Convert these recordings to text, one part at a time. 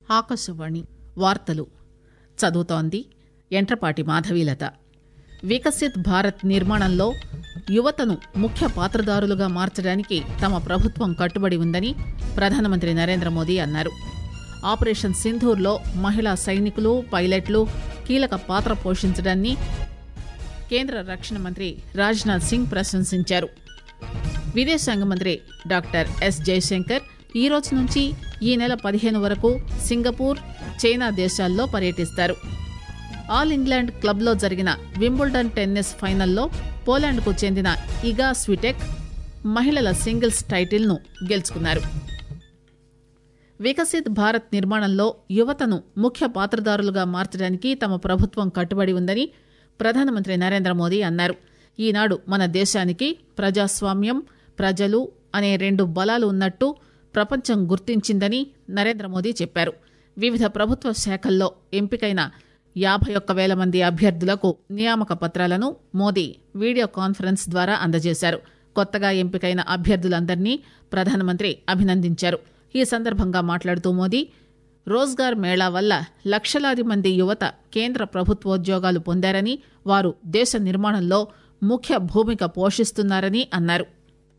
ఆకాశవాణి వార్తలు చదువుతోంది ఎంట్రపాటి మాధవీలత వికసిత్ భారత్ నిర్మాణంలో యువతను ముఖ్య పాత్రదారులుగా మార్చడానికి తమ ప్రభుత్వం కట్టుబడి ఉందని ప్రధానమంత్రి నరేంద్ర మోదీ అన్నారు ఆపరేషన్ సింధూర్లో మహిళా సైనికులు పైలట్లు కీలక పాత్ర పోషించడాన్ని కేంద్ర రక్షణ మంత్రి రాజ్నాథ్ సింగ్ ప్రశంసించారు విదేశాంగ మంత్రి డాక్టర్ ఎస్ జయశంకర్ ఈ రోజు నుంచి ఈ నెల పదిహేను వరకు సింగపూర్ చైనా దేశాల్లో పర్యటిస్తారు ఆల్ ఇంగ్లాండ్ క్లబ్లో జరిగిన వింబుల్డన్ టెన్నిస్ ఫైనల్లో పోలాండ్కు చెందిన ఇగా స్విటెక్ మహిళల సింగిల్స్ టైటిల్ను గెలుచుకున్నారు వికసిత్ భారత్ నిర్మాణంలో యువతను ముఖ్య పాత్రదారులుగా మార్చడానికి తమ ప్రభుత్వం కట్టుబడి ఉందని ప్రధానమంత్రి నరేంద్ర మోదీ అన్నారు ఈనాడు మన దేశానికి ప్రజాస్వామ్యం ప్రజలు అనే రెండు బలాలు ఉన్నట్టు ప్రపంచం గుర్తించిందని నరేంద్ర మోదీ చెప్పారు వివిధ ప్రభుత్వ శాఖల్లో ఎంపికైన యాభై ఒక్క వేల మంది అభ్యర్థులకు నియామక పత్రాలను మోదీ వీడియో కాన్ఫరెన్స్ ద్వారా అందజేశారు కొత్తగా ఎంపికైన అభ్యర్థులందరినీ ప్రధానమంత్రి అభినందించారు ఈ సందర్భంగా మాట్లాడుతూ మోదీ రోజ్గార్ మేళా వల్ల లక్షలాది మంది యువత కేంద్ర ప్రభుత్వోద్యోగాలు పొందారని వారు దేశ నిర్మాణంలో ముఖ్య భూమిక పోషిస్తున్నారని అన్నారు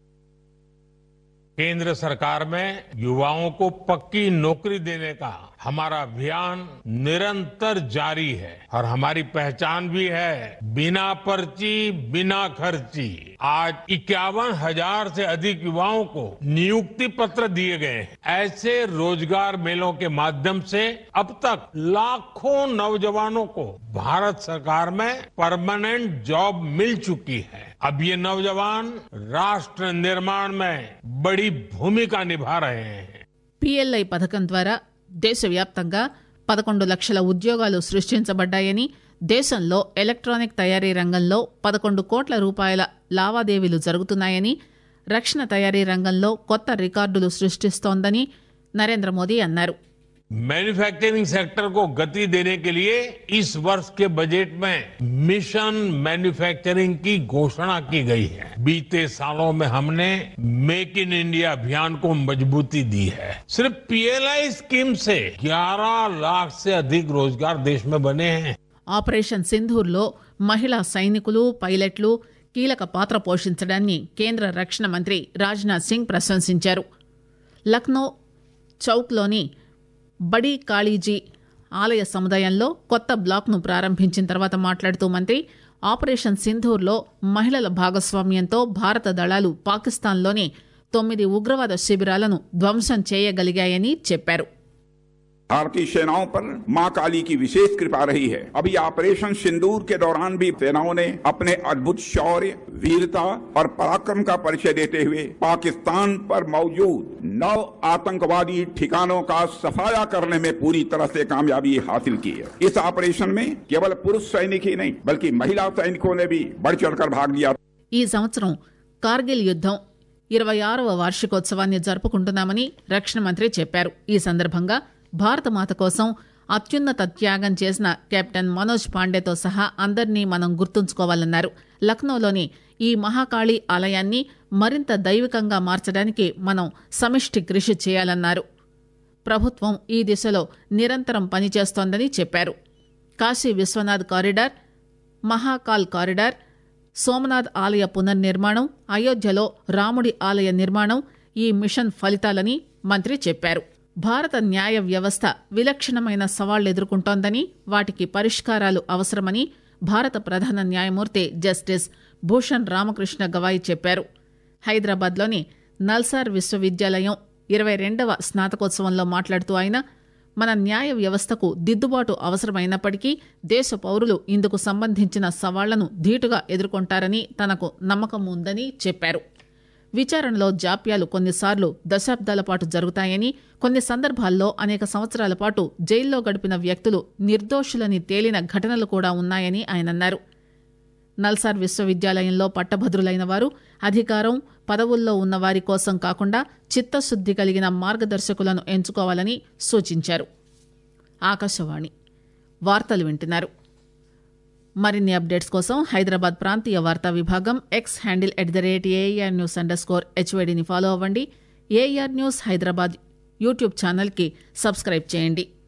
केंद्र सरकार में युवाओं को पक्की नौकरी देने का हमारा अभियान निरंतर जारी है और हमारी पहचान भी है बिना पर्ची बिना खर्ची आज इक्यावन हजार से अधिक युवाओं को नियुक्ति पत्र दिए गए हैं ऐसे रोजगार मेलों के माध्यम से अब तक लाखों नौजवानों को भारत सरकार में परमानेंट जॉब मिल चुकी है अब ये नौजवान राष्ट्र निर्माण में बड़ी भूमिका निभा रहे हैं పీఎల్ఐ పథకం ద్వారా దేశవ్యాప్తంగా పదకొండు లక్షల ఉద్యోగాలు సృష్టించబడ్డాయని దేశంలో ఎలక్ట్రానిక్ తయారీ రంగంలో పదకొండు కోట్ల రూపాయల లావాదేవీలు జరుగుతున్నాయని రక్షణ తయారీ రంగంలో కొత్త రికార్డులు సృష్టిస్తోందని నరేంద్ర మోదీ అన్నారు मैन्युफैक्चरिंग सेक्टर को गति देने के लिए इस वर्ष के बजट में मिशन मैन्युफैक्चरिंग की घोषणा की गई है बीते सालों में हमने मेक इन इंडिया अभियान को मजबूती दी है सिर्फ पीएलआई स्कीम से 11 लाख से अधिक रोजगार देश में बने हैं ఆపరేషన్ సింధూర్లో మహిళా సైనికులు పైలట్లు కీలక పాత్ర పోషించడాన్ని కేంద్ర రక్షణ మంత్రి రాజ్నాథ్ సింగ్ ప్రశంసించారు లక్నో చౌక్లోని బడీ కాళీజీ ఆలయ సముదాయంలో కొత్త బ్లాక్ను ప్రారంభించిన తర్వాత మాట్లాడుతూ మంత్రి ఆపరేషన్ సింధూర్లో మహిళల భాగస్వామ్యంతో భారత దళాలు పాకిస్తాన్లోని తొమ్మిది ఉగ్రవాద శిబిరాలను ధ్వంసం చేయగలిగాయని చెప్పారు भारतीय सेनाओं पर मां काली की विशेष कृपा रही है अभी ऑपरेशन सिंदूर के दौरान भी सेनाओं ने अपने अद्भुत शौर्य वीरता और पराक्रम का परिचय देते हुए पाकिस्तान पर मौजूद नौ आतंकवादी ठिकानों का सफाया करने में पूरी तरह से कामयाबी हासिल की है इस ऑपरेशन में केवल पुरुष सैनिक ही नहीं बल्कि महिला सैनिकों ने भी बढ़ चढ़कर भाग लिया ఈ సంవత్సరం కార్గిల్ యుద్దం ఇరవై ఆరవ వార్షికోత్సవాన్ని జరుపుకుంటున్నామని రక్షణ మంత్రి చెప్పారు ఈ సందర్భంగా భారతమాత కోసం అత్యున్నత త్యాగం చేసిన కెప్టెన్ మనోజ్ పాండేతో సహా అందరినీ మనం గుర్తుంచుకోవాలన్నారు లక్నోలోని ఈ మహాకాళి ఆలయాన్ని మరింత దైవికంగా మార్చడానికి మనం సమిష్టి కృషి చేయాలన్నారు ప్రభుత్వం ఈ దిశలో నిరంతరం పనిచేస్తోందని చెప్పారు కాశీ విశ్వనాథ్ కారిడార్ మహాకాల్ కారిడార్ సోమనాథ్ ఆలయ పునర్నిర్మాణం అయోధ్యలో రాముడి ఆలయ నిర్మాణం ఈ మిషన్ ఫలితాలని మంత్రి చెప్పారు భారత న్యాయ వ్యవస్థ విలక్షణమైన సవాళ్లు ఎదుర్కొంటోందని వాటికి పరిష్కారాలు అవసరమని భారత ప్రధాన న్యాయమూర్తి జస్టిస్ భూషణ్ రామకృష్ణ గవాయి చెప్పారు హైదరాబాద్లోని నల్సార్ విశ్వవిద్యాలయం ఇరవై రెండవ స్నాతకోత్సవంలో మాట్లాడుతూ ఆయన మన న్యాయ వ్యవస్థకు దిద్దుబాటు అవసరమైనప్పటికీ దేశ పౌరులు ఇందుకు సంబంధించిన సవాళ్లను ధీటుగా ఎదుర్కొంటారని తనకు నమ్మకం ఉందని చెప్పారు విచారణలో జాప్యాలు కొన్నిసార్లు దశాబ్దాల పాటు జరుగుతాయని కొన్ని సందర్భాల్లో అనేక సంవత్సరాల పాటు జైల్లో గడిపిన వ్యక్తులు నిర్దోషులని తేలిన ఘటనలు కూడా ఉన్నాయని ఆయన అన్నారు నల్సార్ విశ్వవిద్యాలయంలో పట్టభద్రులైన వారు అధికారం పదవుల్లో ఉన్న వారి కోసం కాకుండా చిత్తశుద్ది కలిగిన మార్గదర్శకులను ఎంచుకోవాలని సూచించారు ఆకాశవాణి వార్తలు వింటున్నారు మరిన్ని అప్డేట్స్ కోసం హైదరాబాద్ ప్రాంతీయ వార్తా విభాగం X handle at the rate AIR news under score హెచ్వైడిని ఫాలో అవ్వండి ఏఆర్ న్యూస్ హైదరాబాద్ యూట్యూబ్ ఛానల్కి సబ్స్క్రైబ్ చేయండి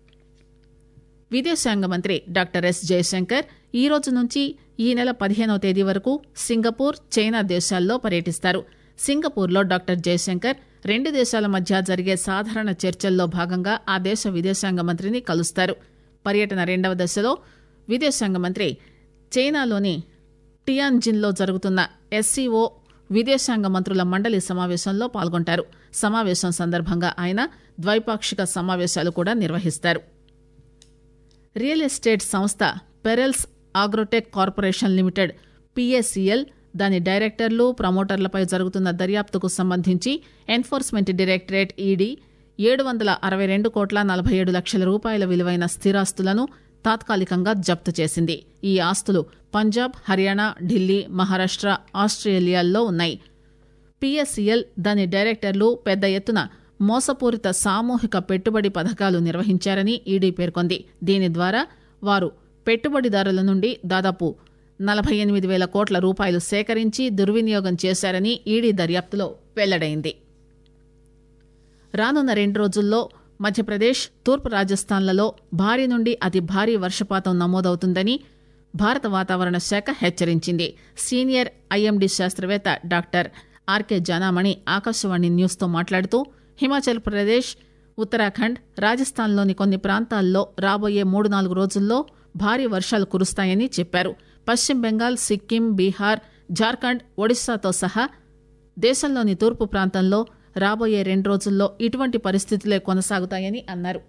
విదేశాంగ మంత్రి డాక్టర్ ఎస్ జయశంకర్ ఈ రోజు నుంచి ఈ నెల పదిహేనవ తేదీ వరకు సింగపూర్ చైనా దేశాల్లో పర్యటిస్తారు సింగపూర్లో డాక్టర్ జయశంకర్ రెండు దేశాల మధ్య జరిగే సాధారణ చర్చల్లో భాగంగా ఆ దేశ విదేశాంగ మంత్రిని కలుస్తారు పర్యటన రెండవ దశలో విదేశాంగ మంత్రి చైనాలోని టియాన్జిన్లో జరుగుతున్న ఎస్సీఓ విదేశాంగ మంత్రుల మండలి సమావేశంలో పాల్గొంటారు సమావేశం సందర్భంగా ఆయన ద్వైపాక్షిక సమావేశాలు కూడా నిర్వహిస్తారు రియల్ ఎస్టేట్ సంస్థ Pearls Agrotech Corporation Limited PSCL దాని డైరెక్టర్లు ప్రమోటర్లపై జరుగుతున్న దర్యాప్తుకు సంబంధించి ఎన్ఫోర్స్మెంట్ డైరెక్టరేట్ ఈడీ ఏడు వందల అరవై రెండు కోట్ల నలభై ఏడు లక్షల రూపాయల విలువైన స్థిరాస్తులను తాత్కాలికంగా జప్తు చేసింది ఈ ఆస్తులు పంజాబ్ హర్యానా ఢిల్లీ మహారాష్ట్ర ఆస్ట్రేలియాల్లో ఉన్నాయి పిఎస్సిఎల్ దాని డైరెక్టర్లు పెద్ద ఎత్తున మోసపూరిత సామూహిక పెట్టుబడి పథకాలు నిర్వహించారని ఈడీ పేర్కొంది దీని ద్వారా వారు పెట్టుబడిదారుల నుండి దాదాపు నలభై ఎనిమిది వేల కోట్ల రూపాయలు సేకరించి దుర్వినియోగం చేశారని ఈడీ దర్యాప్తులో వెల్లడైంది రానున్న రెండు రోజుల్లో మధ్యప్రదేశ్ తూర్పు రాజస్థాన్లలో భారీ నుండి అతి భారీ వర్షపాతం నమోదవుతుందని భారత వాతావరణ శాఖ హెచ్చరించింది సీనియర్ ఐఎండీ శాస్త్రవేత్త డాక్టర్ ఆర్కే జానామణి ఆకాశవాణి న్యూస్తో మాట్లాడుతూ హిమాచల్ ప్రదేశ్ ఉత్తరాఖండ్ రాజస్థాన్లోని కొన్ని ప్రాంతాల్లో రాబోయే మూడు నాలుగు రోజుల్లో భారీ వర్షాలు కురుస్తాయని చెప్పారు పశ్చిమ బెంగాల్ సిక్కిం బీహార్ జార్ఖండ్ ఒడిశాతో సహా దేశంలోని తూర్పు ప్రాంతంలో రాబోయే రెండు రోజుల్లో ఇటువంటి పరిస్థితులే కొనసాగుతాయని అన్నారు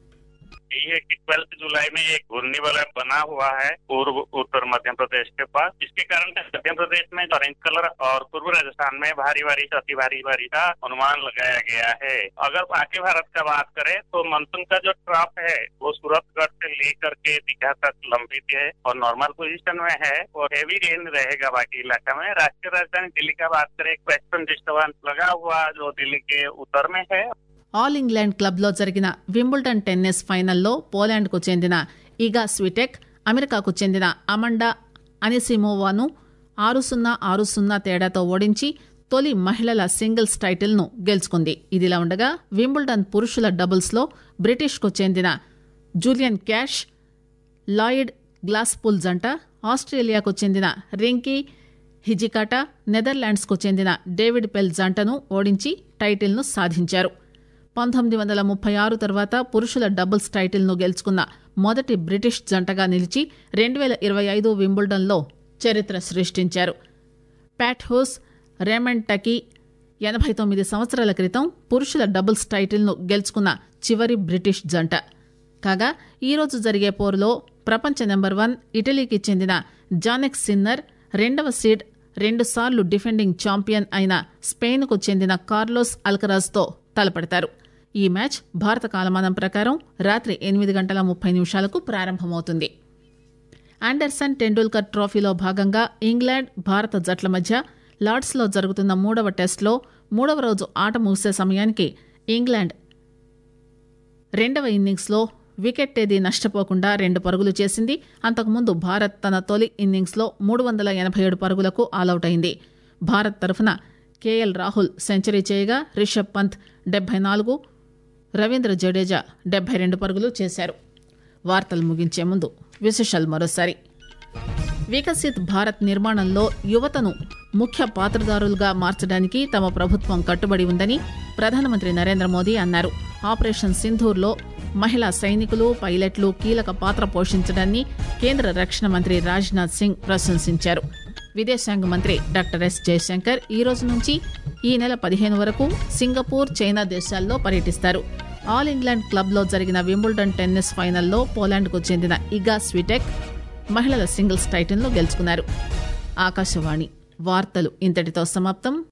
यही है कि ट्वेल्थ जुलाई में एक घूर्णी वाला बना हुआ है पूर्व उत्तर मध्य प्रदेश के पास जिसके कारण मध्य प्रदेश में ऑरेंज कलर और पूर्व राजस्थान में भारी बारिश अति भारी बारिश का अनुमान लगाया गया है अगर बाकी भारत का बात करें तो मानसून का जो ट्रफ है वो सूरतगढ़ से लेकर के दीघा तक लंबित है और नॉर्मल पोजीशन में है और हेवी रेन रहेगा बाकी इलाका में राष्ट्रीय राजधानी दिल्ली का बात करें एक वेस्टर्न डिस्टर्बेंस लगा हुआ जो दिल्ली के उत्तर में है ఆల్ ఇంగ్లాండ్ క్లబ్లో జరిగిన వింబుల్టన్ టెన్నిస్ ఫైనల్లో పోలాండ్కు చెందిన ఇగా స్విటెక్ అమెరికాకు చెందిన అమండా అనిసిమోవాను ఆరు సున్నా ఆరు సున్నా తేడాతో ఓడించి తొలి మహిళల సింగిల్స్ టైటిల్ను గెలుచుకుంది ఇదిలా ఉండగా వింబుల్టన్ పురుషుల డబుల్స్లో బ్రిటిష్కు చెందిన జూలియన్ క్యాష్ లాయిడ్ గ్లాస్పుల్ జంట ఆస్ట్రేలియాకు చెందిన రింకీ హిజికాటా నెదర్లాండ్స్కు చెందిన డేవిడ్ పెల్ జంటను ఓడించి టైటిల్ను సాధించారు పంతొమ్మిది వందల ముప్పై ఆరు తర్వాత పురుషుల డబుల్స్ టైటిల్ను గెలుచుకున్న మొదటి బ్రిటిష్ జంటగా నిలిచి రెండు వేల ఇరవై ఐదు వింబుల్డన్లో చరిత్ర సృష్టించారు ప్యాట్ హోస్ రేమండ్ టకీ ఎనభై తొమ్మిది సంవత్సరాల క్రితం పురుషుల డబుల్స్ టైటిల్ను గెలుచుకున్న చివరి బ్రిటిష్ జంట కాగా ఈరోజు జరిగే పోరులో ప్రపంచ నెంబర్ వన్ ఇటలీకి చెందిన జానెక్ సిన్నర్ రెండవ సీడ్ రెండుసార్లు డిఫెండింగ్ ఛాంపియన్ అయిన స్పెయిన్కు చెందిన కార్లోస్ అల్కరాజ్తో తలపడతారు ఈ మ్యాచ్ భారత కాలమానం ప్రకారం రాత్రి ఎనిమిది గంటల ముప్పై నిమిషాలకు ప్రారంభమవుతుంది ఆండర్సన్ టెండూల్కర్ ట్రోఫీలో భాగంగా ఇంగ్లాండ్ భారత జట్ల మధ్య లార్డ్స్లో జరుగుతున్న మూడవ టెస్టులో మూడవ రోజు ఆట ముగిసే సమయానికి ఇంగ్లాండ్ రెండవ ఇన్నింగ్స్లో వికెట్ తేదీ నష్టపోకుండా రెండు పరుగులు చేసింది అంతకుముందు భారత్ తన తొలి ఇన్నింగ్స్లో మూడు వందల ఎనభై ఏడు పరుగులకు ఆలౌట్ అయింది భారత్ తరఫున కేఎల్ రాహుల్ సెంచరీ చేయగా రిషబ్ పంత్ డెబ్బై నాలుగు రవీంద్ర జడేజా డెబ్బై రెండు పరుగులు చేశారు వార్తలు ముగించే ముందు విశేషాలు మరోసారి వికసిత్ భారత్ నిర్మాణంలో యువతను ముఖ్య పాత్రదారులుగా మార్చడానికి తమ ప్రభుత్వం కట్టుబడి ఉందని ప్రధానమంత్రి నరేంద్ర మోదీ అన్నారు ఆపరేషన్ సింధూర్లో మహిళా సైనికులు పైలట్లు కీలక పాత్ర పోషించడాన్ని కేంద్ర రక్షణ మంత్రి రాజ్నాథ్ సింగ్ ప్రశంసించారు విదేశాంగ మంత్రి డాక్టర్ ఎస్ జయశంకర్ ఈ రోజు నుంచి ఈ నెల పదిహేను వరకు సింగపూర్ చైనా దేశాల్లో పర్యటిస్తారు ఆల్ ఇంగ్లాండ్ క్లబ్లో జరిగిన వింబుల్డన్ టెన్నిస్ ఫైనల్లో పోలాండ్కు చెందిన ఇగా స్విటెక్ మహిళల సింగిల్స్ టైటిల్ను గెలుచుకున్నారు ఆకాశవాణి వార్తలు ఇంతటితో సమాప్తం